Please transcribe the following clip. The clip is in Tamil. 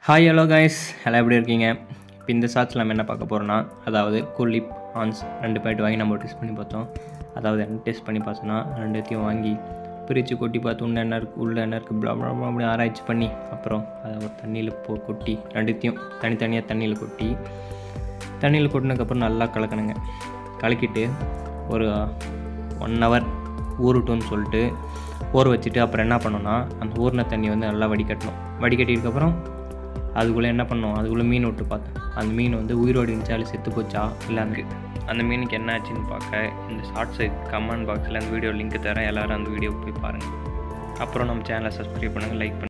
ஹாய் ஹலோ கைஸ் எல்லாம் எப்படி இருக்கீங்க இப்போ இந்த ஷார்ட்ஸில் நம்ம என்ன பார்க்க போகிறோன்னா அதாவது கூலிப் ஆன்ஸ் ரெண்டு பாக்கெட் வாங்கி நம்ம டெஸ்ட் பண்ணி பார்த்தோம் அதாவது என்ன டெஸ்ட் பண்ணி பார்த்தோன்னா ரெண்டுத்தையும் வாங்கி பிரித்து கொட்டி பார்த்து உள்ள என்ன இருக்குது உள்ள என்ன இருக்குது blah blah blah அப்படி ஆராய்ச்சி பண்ணி அப்புறம் அதை ஒரு தண்ணியில் போ கொட்டி ரெண்டுத்தையும் தனித்தனியாக தண்ணியில் கொட்டி தண்ணியில் கொட்டினதுக்கப்புறம் நல்லா கலக்கணுங்க கலக்கிட்டு ஒரு ஒன் ஹவர் ஊறட்டும்னு சொல்லிட்டு ஊற வச்சுட்டு அப்புறம் என்ன பண்ணோன்னா அந்த ஊறின தண்ணி வந்து நல்லா வடிகட்டணும் வடிகட்டினதுக்கப்புறம் அதுக்குள்ளே என்ன பண்ணோம் அதுக்குள்ளே மீன் விட்டு பார்த்தேன் அந்த மீன் வந்து உயிரோடு இருந்துச்சா இல்லை செத்து போச்சா இல்லை அங்கே அந்த மீனுக்கு என்ன ஆச்சுன்னு பார்க்க இந்த ஷார்ட்ஸு கமெண்ட் பாக்ஸில் அந்த வீடியோ லிங்க் தரேன் எல்லோரும் அந்த வீடியோ போய் பாருங்கள் அப்புறம் நம்ம சேனலை சப்ஸ்கிரைப் பண்ணுங்கள் லைக் பண்ணுங்கள்